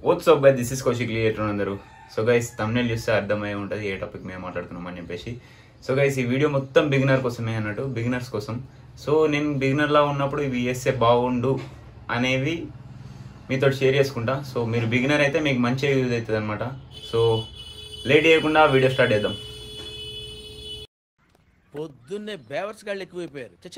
watts up guys this is Kaushik ఎట్లా అందరూ so guys thumbnail చూస్తే అర్థమయ్యే ఉంటుంది ఏ టాపిక్ మేము మాట్లాడుతున్నాం అని చెప్పేసి సో గైస్ ఈ వీడియో మొత్తం బిగినర్ కోసమే అన్నట్టు బిగినర్స్ కోసం సో నేను బిగినర్ లా ఉన్నప్పుడు ఇవి చేస్తే బాగుండు అనేవి మీతో షేర్ చేసుకుంటా సో మీరు బిగినర్ అయితే మీకు మంచిగా యూజ్ అవుతుంది అనమాట సో లేట్ చేయకుండా వీడియో స్టార్ట్ చేద్దాం పొద్దున్నే బేవర్స్ గాళ్ళు ఎక్కువైపోయారు చచ్చా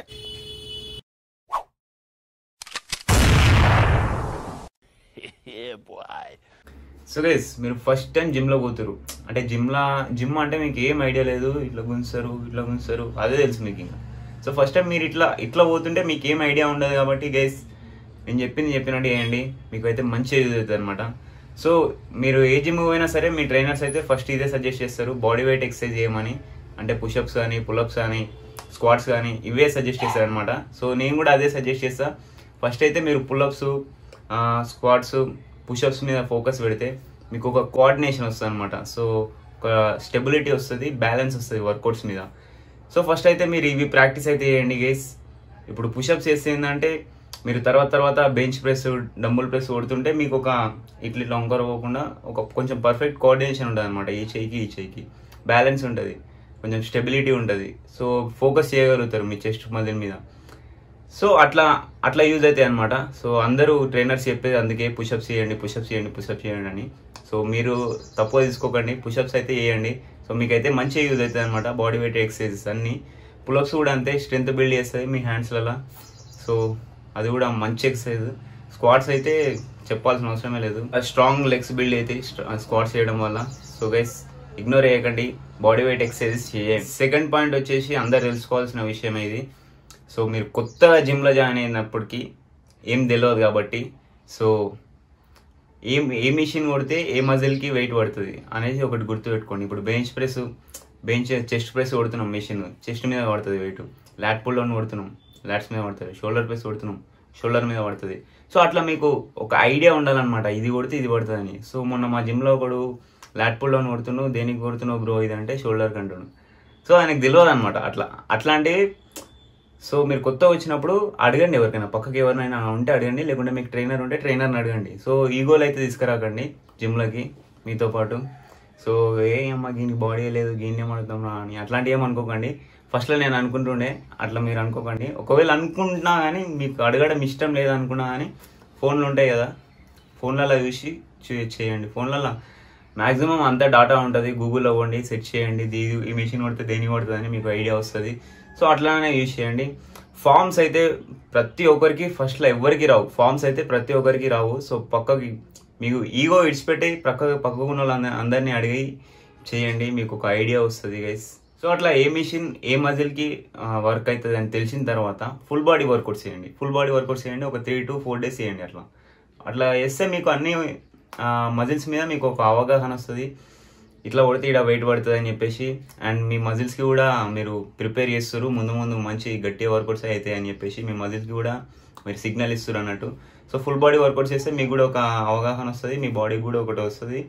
సో గైస్ మీరు ఫస్ట్ టైం జిమ్ లో పోతారు అంటే జిమ్ లా జిమ్ అంటే మీకు ఏం ఐడియా లేదు ఇట్లా గుంజుతారు ఇట్లా గుంజుతారు అదే తెలుసు మీకు ఇంకా సో ఫస్ట్ టైం మీరు ఇట్లా ఇట్లా పోతుంటే మీకు ఏం ఐడియా ఉండదు కాబట్టి గైస్ నేను చెప్పింది చెప్పినట్టు చేయండి మీకు అయితే మంచి యూజ్ అవుతుంది అనమాట సో మీరు ఏ జిమ్ పోయినా సరే మీ ట్రైనర్స్ అయితే ఫస్ట్ ఇదే సజెస్ట్ చేస్తారు బాడీ వెయిట్ ఎక్సర్సైజ్ చేయమని అంటే పుషప్స్ కానీ పులప్స్ కానీ స్క్వాట్స్ కానీ ఇవే సజెస్ట్ చేస్తారు అనమాట సో నేను కూడా అదే సజెస్ట్ చేస్తా ఫస్ట్ అయితే మీరు పుల్అప్స్ స్క్వాట్స్ పుషప్స్ మీద ఫోకస్ పెడితే మీకు ఒక కోఆర్డినేషన్ వస్తుంది అనమాట సో ఒక స్టెబిలిటీ వస్తుంది బ్యాలెన్స్ వస్తుంది వర్కౌట్స్ మీద సో ఫస్ట్ అయితే మీరు ఇవి ప్రాక్టీస్ అయితే చేయండి గైస్ ఇప్పుడు పుషప్స్ చేస్తే ఏంటంటే మీరు తర్వాత తర్వాత బెంచ్ ప్రెస్ డంబుల్ ప్రెస్ కొడుతుంటే మీకు ఒక ఇట్లా ఇట్లా వంకర పోకుండా ఒక కొంచెం పర్ఫెక్ట్ కోఆర్డినేషన్ ఉంటుంది అనమాట ఈ చేయికి ఈ చేయికి బ్యాలెన్స్ ఉంటుంది కొంచెం స్టెబిలిటీ ఉంటుంది సో ఫోకస్ చేయగలుగుతారు మీ చెస్ట్ మజిల్ మీద సో అట్లా అట్లా యూజ్ అవుతాయి అనమాట సో అందరూ ట్రైనర్స్ చెప్పేది అందుకే పుషప్స్ చేయండి పుషప్స్ చేయండి పుషప్స్ చేయండి అని సో మీరు తక్కువ తీసుకోకండి పుషప్స్ అయితే చేయండి సో మీకైతే మంచిగా యూజ్ అవుతుంది అనమాట బాడీ వెయిట్ ఎక్సర్సైజెస్ అన్ని పులప్స్ కూడా అంతే స్ట్రెంత్ బిల్డ్ చేస్తుంది మీ హ్యాండ్స్లలో సో అది కూడా మంచి ఎక్సర్సైజ్ స్క్వాట్స్ అయితే చెప్పాల్సిన అవసరమే లేదు స్ట్రాంగ్ లెగ్స్ బిల్డ్ అయితే స్క్వాట్స్ చేయడం వల్ల సో గైస్ ఇగ్నోర్ చేయకండి బాడీ వెయిట్ ఎక్సర్సైజెస్ చేయండి సెకండ్ పాయింట్ వచ్చేసి అందరు తెలుసుకోవాల్సిన విషయం ఇది సో మీరు కొత్తగా జిమ్లో జాయిన్ అయినప్పటికీ ఏం తెలియదు కాబట్టి సో ఏం ఏ మిషన్ కొడితే ఏ మజిల్కి వెయిట్ పడుతుంది అనేది ఒకటి గుర్తుపెట్టుకోండి ఇప్పుడు bench press bench chest press కొడుతున్నాం మిషన్ చెస్ట్ మీద పడుతుంది వెయిట్ లాట్ పుల్ డౌన్ కొడుతున్నాం లాట్స్ మీద పడుతుంది షోల్డర్ ప్రెస్ కొడుతున్నాం షోల్డర్ మీద పడుతుంది సో అట్లా మీకు ఒక ఐడియా ఉండాలన్నమాట ఇది కొడితే ఇది పడుతుంది అని సో మొన్న మా జిమ్లో ఒకడు లాట్ పుల్ డౌన్ కొడుతున్నావు దేనికి కొడుతున్నావు బ్రో ఇది అంటే షోల్డర్ కంటున్నాను సో ఆయనకు తెలియదు అనమాట అట్లా అట్లాంటివి సో మీరు కొత్త వచ్చినప్పుడు అడగండి ఎవరికైనా పక్కకి ఎవరినైనా ఉంటే అడగండి లేకుంటే మీకు ట్రైనర్ ఉంటే ట్రైనర్ని అడగండి సో ఈగోలు అయితే తీసుకురాకండి జిమ్లకి మీతో పాటు సో ఏ అమ్మ దీనికి బాడీ లేదు గీని ఏమడుగుతాం రా అని అట్లాంటివి ఏమనుకోకండి ఫస్ట్లో నేను అనుకుంటుండే అట్లా మీరు అనుకోకండి ఒకవేళ అనుకుంటున్నా కానీ మీకు అడగడం ఇష్టం లేదు అనుకున్నా కానీ ఫోన్లు ఉంటాయి కదా ఫోన్లలో చూసి చే- చేయండి ఫోన్లలో మాక్సిమం అంతా డాటా ఉంటుంది గూగుల్లో పోండి సెర్చ్ చేయండి దీ ఈ మిషన్ కొడితే దేని కొడుతుంది అని మీకు ఐడియా వస్తుంది సో అట్లానే యూజ్ చేయండి ఫామ్స్ అయితే ప్రతి ఒక్కరికి ఫస్ట్లో ఎవరికి రావు ఫామ్స్ అయితే ప్రతి ఒక్కరికి రావు సో పక్కకి మీకు ఈగో ఇడిచిపెట్టి పక్క పక్కకు ఉన్న వాళ్ళ అందరినీ అడిగి చేయండి మీకు ఒక ఐడియా వస్తుంది గైస్ సో అట్లా ఏ మిషన్ ఏ మజిల్కి వర్క్ అవుతుంది అని తెలిసిన తర్వాత ఫుల్ బాడీ వర్కౌట్స్ చేయండి ఫుల్ బాడీ వర్కౌట్స్ చేయండి ఒక త్రీ టు ఫోర్ డేస్ చేయండి అట్లా అట్లా చేస్తే మీకు అన్ని మజిల్స్ మీద మీకు ఒక అవగాహన వస్తుంది ఇట్లా కొడితే ఇక్కడ వెయిట్ పడుతుంది అని చెప్పేసి అండ్ మీ మజిల్స్కి కూడా మీరు ప్రిపేర్ చేస్తారు ముందు ముందు మంచి గట్టి వర్కౌట్స్ అవుతాయి అని చెప్పేసి మీ మజిల్స్కి కూడా మీరు సిగ్నల్ ఇస్తారు అన్నట్టు సో ఫుల్ బాడీ వర్కౌట్ చేస్తే మీకు కూడా ఒక అవగాహన వస్తుంది మీ బాడీకి కూడా ఒకటి వస్తుంది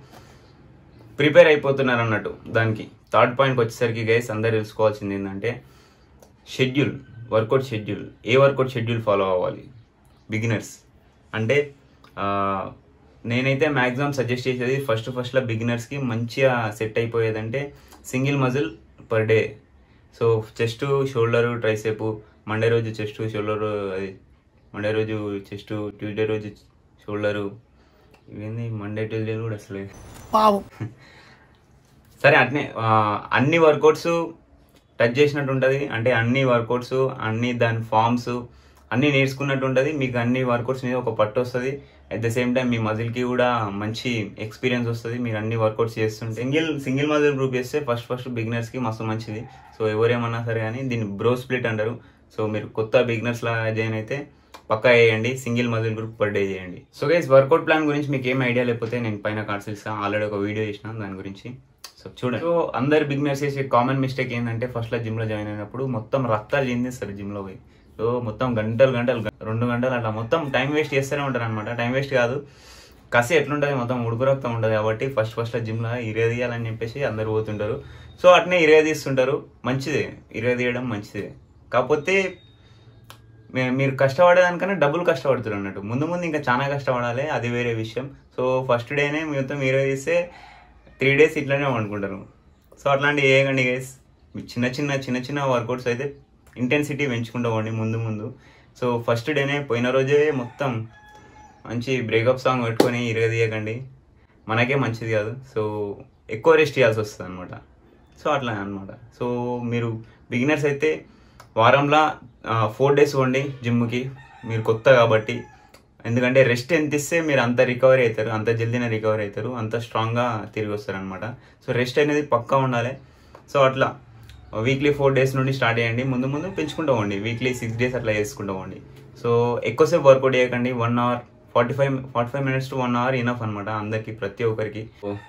ప్రిపేర్ అయిపోతున్నారు అన్నట్టు దానికి థర్డ్ పాయింట్కి వచ్చేసరికి గైస్ అందరు తెలుసుకోవాల్సింది ఏంటంటే షెడ్యూల్ వర్కౌట్ షెడ్యూల్ ఏ వర్కౌట్ షెడ్యూల్ ఫాలో అవ్వాలి బిగినర్స్ అంటే ఆ, నేనైతే మ్యాక్సిమం సజెస్ట్ చేసేది ఫస్ట్ ఫస్ట్లో బిగినర్స్కి మంచిగా సెట్ అయిపోయేదంటే single muscle per day so chest shoulder triceps Monday రోజు చెస్ట్ షోల్డరు అది మండే రోజు చెస్ట్ ట్యూస్డే రోజు షోల్డరు ఇవేంది మండే ట్యూస్డే కూడా అసలు సరే అట్నే ఆ, అన్ని వర్కౌట్స్ టచ్ చేసినట్టు ఉంటుంది అంటే అన్ని వర్కౌట్స్ అన్ని దాని ఫామ్స్ అన్ని నేర్చుకున్నట్టు ఉంటుంది మీకు అన్ని వర్కౌట్స్ మీద ఒక పట్టు వస్తుంది అట్ ద సేమ్ టైం మీ మజిల్కి కూడా మంచి ఎక్స్పీరియన్స్ వస్తుంది మీరు అన్ని వర్కౌట్స్ చేస్తుంటే సింగిల్ సింగిల్ మజిల్ గ్రూప్ చేస్తే ఫస్ట్ ఫస్ట్ బిగినర్స్కి మస్తు మంచిది సో ఎవరేమన్నా సరే కానీ దీన్ని బ్రో స్ప్లిట్ అంటారు సో మీరు కొత్త బిగినర్స్ లా జాయిన్ అయితే పక్కా చేయండి single muscle group per day చేయండి సో గైస్ వర్కౌట్ ప్లాన్ గురించి మీకు ఏం ఐడియా లేకపోతే నేను పైన కార్డ్స్ ఇస్తాను ఆల్రెడీ ఒక వీడియో చేసిన దాని గురించి సో చూడండి సో అందరు బిగినర్స్ చేసే కామన్ మిస్టేక్ ఏంటంటే ఫస్ట్ లో జిమ్ లో జాయిన్ అయినప్పుడు మొత్తం రక్తాలు చెందిస్తారు జిమ్ లో పోయి సో మొత్తం గంటలు గంటలు రెండు గంటలు అట్లా మొత్తం టైం వేస్ట్ చేస్తూనే ఉంటారు అనమాట టైం వేస్ట్ కాదు కసి ఎట్లుంటుంది మొత్తం ఉడుకు రక్తం ఉంటుంది కాబట్టి ఫస్ట్ ఫస్ట్ జిమ్లో ఇరవై తీయాలని చెప్పేసి అందరు పోతుంటారు సో అట్నే ఇరవై తీస్తుంటారు మంచిదే ఇరవై తీయడం మంచిదే కాకపోతే మే- మీరు కష్టపడేదానికన్నా డబ్బులు కష్టపడుతారు అన్నట్టు ముందు ముందు ఇంకా చాలా కష్టపడాలి అది వేరే విషయం సో ఫస్ట్ డేనే మొత్తం మీరు చేస్తే త్రీ డేస్ ఇట్లానే వండుకుంటారు సో అట్లాంటివి చేయకండి గైస్ చిన్న చిన్న చిన్న చిన్న వర్కౌట్స్ అయితే ఇంటెన్సిటీ పెంచుకుంటూ పోండి ముందు ముందు సో ఫస్ట్ డేనే పోయిన రోజే మొత్తం మంచి బ్రేకప్ సాంగ్ పెట్టుకొని ఇరగదీయకండి మనకే మంచిది కాదు సో ఎక్కువ రెస్ట్ చేయాల్సి వస్తుంది అనమాట సో అట్లా అనమాట సో మీరు బిగినర్స్ అయితే వారంలో ఫోర్ డేస్ పోండి జిమ్కి మీరు కొత్త కాబట్టి ఎందుకంటే రెస్ట్ ఎంత ఇస్తే మీరు అంత రికవరీ అవుతారు అంత జల్దీనే రికవరీ అవుతారు అంత స్ట్రాంగ్గా తిరిగి వస్తారు అనమాట సో రెస్ట్ అనేది పక్కా ఉండాలి సో అట్లా వీక్లీ ఫోర్ డేస్ నుండి స్టార్ట్ చేయండి ముందు ముందు పెంచుకుంటూ పోండి వీక్లీ సిక్స్ డేస్ అట్లా చేసుకుంటూ పోండి సో ఎక్కువసేపు వర్కౌట్ చేయకండి one hour forty five forty five minutes to one hour enough అనమాట అందరికి ప్రతి ఒక్కరికి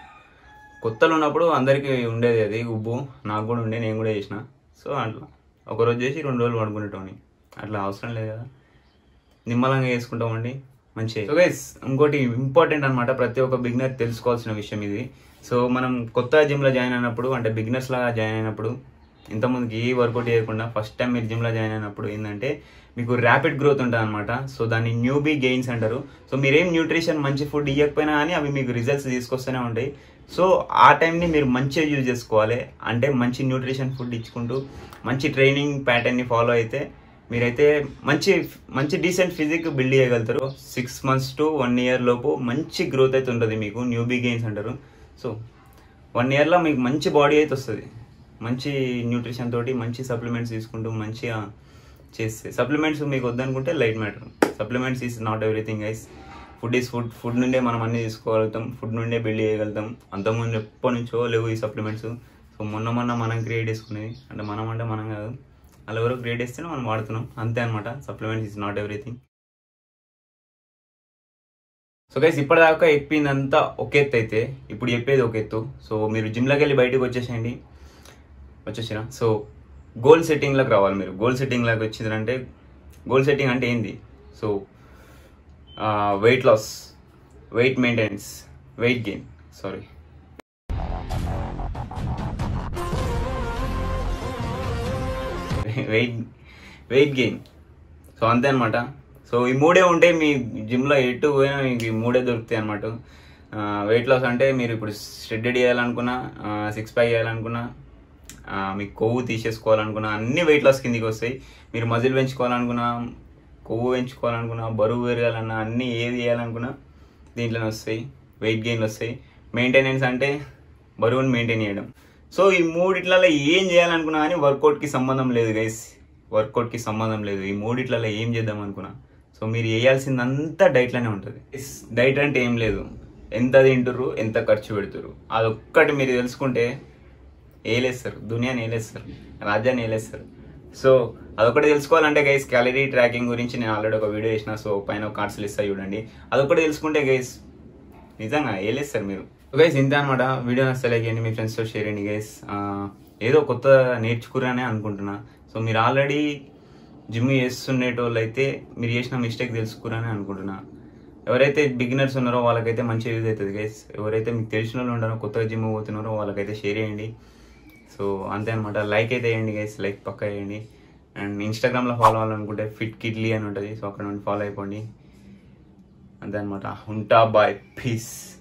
కొత్తలో ఉన్నప్పుడు అందరికీ ఉండేది అది ఉబ్బు నాకు కూడా ఉండే నేను కూడా చేసిన సో అట్లా ఒక రోజు చేసి రెండు రోజులు పడుకునేటోని అట్లా అవసరం లేదు కదా నిమ్మలంగా చేసుకుంటామండి మంచి సో గైస్ ఇంకోటి ఇంపార్టెంట్ అనమాట ప్రతి ఒక్క బిగినర్ తెలుసుకోవాల్సిన విషయం ఇది సో మనం కొత్త జిమ్లో జాయిన్ అయినప్పుడు అంటే బిగినర్స్ లాగా జాయిన్ అయినప్పుడు ఇంతకుముందుకి ఏ వర్కౌట్ చేయకుండా ఫస్ట్ టైం మీరు జిమ్లో జాయిన్ అయినప్పుడు ఏంటంటే మీకు ర్యాపిడ్ గ్రోత్ ఉంటుంది అనమాట సో దాన్ని న్యూబీ గెయిన్స్ అంటారు సో మీరేం న్యూట్రిషన్ మంచి ఫుడ్ ఇవ్వకపోయినా కానీ అవి మీకు రిజల్ట్స్ తీసుకొస్తూనే ఉంటాయి సో ఆ టైంని మీరు మంచిగా యూజ్ చేసుకోవాలి అంటే మంచి న్యూట్రిషన్ ఫుడ్ ఇచ్చుకుంటూ మంచి ట్రైనింగ్ ప్యాటర్న్ని ఫాలో అయితే మీరైతే మంచి మంచి డీసెంట్ ఫిజిక్ బిల్డ్ చేయగలుగుతారు six months to one year లోపు మంచి గ్రోత్ అయితే ఉంటుంది మీకు న్యూబీ గెయిన్స్ అంటారు సో వన్ ఇయర్లో మీకు మంచి బాడీ అయితే వస్తుంది మంచి న్యూట్రిషన్ తోటి మంచి సప్లిమెంట్స్ తీసుకుంటూ మంచిగా చేస్తే సప్లిమెంట్స్ మీకు వద్దనుకుంటే light matter supplements is not everything ice food is food food నుండే మనం అన్ని తీసుకోగలుగుతాం ఫుడ్ నుండే బిల్డ్ చేయగలుగుతాం అంతకుముందు ఎప్పటి నుంచో లేవు ఈ సప్లిమెంట్స్ సో మొన్న మొన్న మనం క్రియేట్ చేసుకునేది అంటే మనం అంటే మనం కాదు అలా ఎవరో క్రియేట్ చేస్తేనే మనం వాడుతున్నాం అంతే అనమాట supplements is not everything so guys ఇప్పటిదాకా చెప్పిందంతా ఒక ఎత్తు అయితే ఇప్పుడు చెప్పేది ఒక ఎత్తు సో మీరు జిమ్లోకి వెళ్ళి బయటకు వచ్చేసేయండి వచ్చేసిన సో గోల్ సెట్టింగ్లోకి రావాలి మీరు గోల్ సెట్టింగ్లోకి వచ్చిందంటే గోల్ సెట్టింగ్ అంటే ఏంది so weight loss weight maintenance weight gain sorry weight weight gain so అంతే అనమాట సో ఈ మూడే ఉంటే మీ జిమ్లో ఎటు పోయినా మీకు ఈ మూడే దొరుకుతాయి అనమాట వెయిట్ లాస్ అంటే మీరు ఇప్పుడు స్ట్రెడ్డెడ్ చేయాలనుకున్నా సిక్స్ ప్యాక్ చేయాలనుకున్నా ఆ, మీకు కొవ్వు తీసేసుకోవాలనుకున్నా అన్ని వెయిట్ లాస్ కిందికి వస్తాయి మీరు మజిల్ పెంచుకోవాలనుకున్నా కొవ్వు పెంచుకోవాలనుకున్నా బరువు పెరగాలన్నా అన్ని ఏది చేయాలనుకున్నా దీంట్లోనే వస్తాయి వెయిట్ గెయిన్లు వస్తాయి మెయింటెనెన్స్ అంటే బరువుని మెయింటైన్ చేయడం సో ఈ మూడిట్లలో ఏం చేయాలనుకున్నా కానీ వర్కౌట్కి సంబంధం లేదు గైస్ వర్కౌట్కి సంబంధం లేదు ఈ మూడిట్లలో ఏం చేద్దాం అనుకున్నా సో మీరు వేయాల్సిందంతా డైట్లోనే ఉంటుంది డైట్ అంటే ఏం లేదు ఎంత తింటుర్రు ఎంత ఖర్చు పెడుతురు అదొక్కటి మీరు తెలుసుకుంటే ఏలేస్తారు దునియాని ఏలేస్తారు రాజ్యాన్ని ఏలేస్తారు సో అదొకటి తెలుసుకోవాలంటే గైస్ క్యాలరీ ట్రాకింగ్ గురించి నేను ఆల్రెడీ ఒక వీడియో చేసిన సో పైన కార్డ్స్ ఇస్తా చూడండి అదొకటి తెలుసుకుంటే గైస్ నిజంగా ఏలేస్తారు మీరు గైస్ ఇంతే అనమాట వీడియో నచ్చితే లైక్ చేయండి మీ ఫ్రెండ్స్తో షేర్ చేయండి గైస్ ఏదో కొత్త నేర్చుకురానే అనుకుంటున్నా సో మీరు ఆల్రెడీ జిమ్ చేస్తుండేటోళ్ళు అయితే మీరు చేసిన మిస్టేక్ తెలుసుకురని అనుకుంటున్నా ఎవరైతే బిగినర్స్ ఉన్నారో వాళ్ళకైతే మంచి యూజ్ అవుతుంది గైస్ ఎవరైతే మీకు తెలిసిన వాళ్ళు ఉన్నారో కొత్తగా జిమ్ పోతున్నారో వాళ్ళకైతే షేర్ చేయండి సో అంతే అనమాట లైక్ అయితే వేయండి గైస్ లైక్ పక్క వేయండి అండ్ ఇన్స్టాగ్రామ్లో ఫాలో అవ్వాలనుకుంటే ఫిట్ కిడ్లీ అని ఉంటుంది సో అక్కడ నుండి ఫాలో అయిపోండి అంతే అనమాట ఉంటా బాయ్ పీస్